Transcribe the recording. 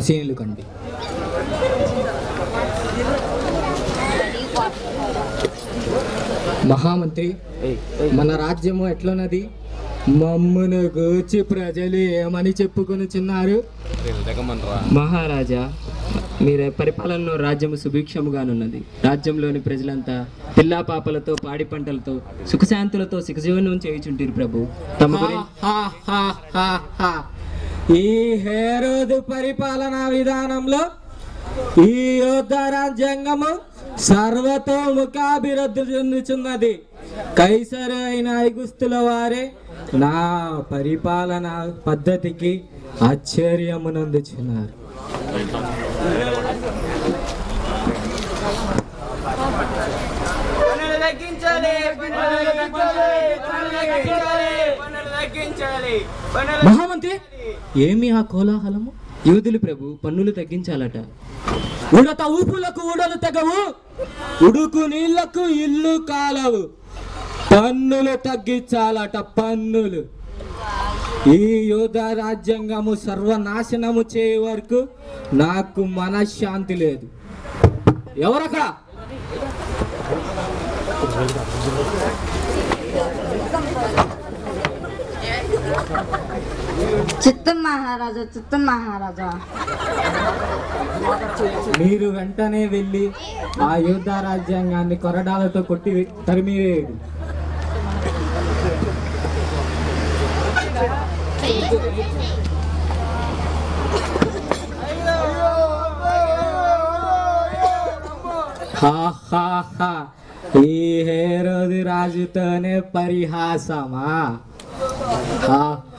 ఆశీనులు కండి మహామంత్రి మన రాజ్యము ఎట్లున్నది మమ్మను గూర్చి ప్రజలు ఏమని చెప్పుకొని చిన్నారు మహారాజా మీరే పరిపాలనలో రాజ్యము సుభిక్షముగానున్నది రాజ్యంలోని ప్రజలంతా పిల్లా పాపలతో పాడి పంటలతో సుఖశాంతులతో సుఖజీవనం చేయుచుంటారు ప్రభు తమ గురించి హా, హా, హా, హా. ఈ హేరోదు పరిపాలనా విధానంలో ఈ యోధ రాజ్యాంగము సర్వతోముఖాభివృద్ధి చెందుచున్నది కైసరు అయిన ఐగుస్తుల వారే నా పరిపాలన పద్ధతికి ఆశ్చర్యమునందుచున్నారు పన్నులు తగ్గించాలి పన్నులు తగ్గించాలి పన్నులు తగ్గించాలి పన్నులు తగ్గించాలి పన్నులు మహామంత్రి ఏమి ఆ కోలాహలము యూదులు ప్రభు పన్నులు తగ్గించాలట ఉడత ఊపులకు ఉడలు తెగవు ఉడుకు నీళ్లకు ఇల్లు కాలవు పన్నులు తగ్గించాలట పన్నులు ఈ యోధ రాజ్యాంగము సర్వనాశనము చేయ వరకు నాకు మనశ్శాంతి లేదు ఎవరక్కడ చిత్తం మహారాజా చిత్తం మహారాజా మీరు వెంటనే వెళ్ళి ఆ యోధ రాజ్యాంగాన్ని కొరడాలతో కొట్టి తరిమివేయడు హా, హా, హా. ఈ హేరోది రాజుతోనే పరిహాసమా హా,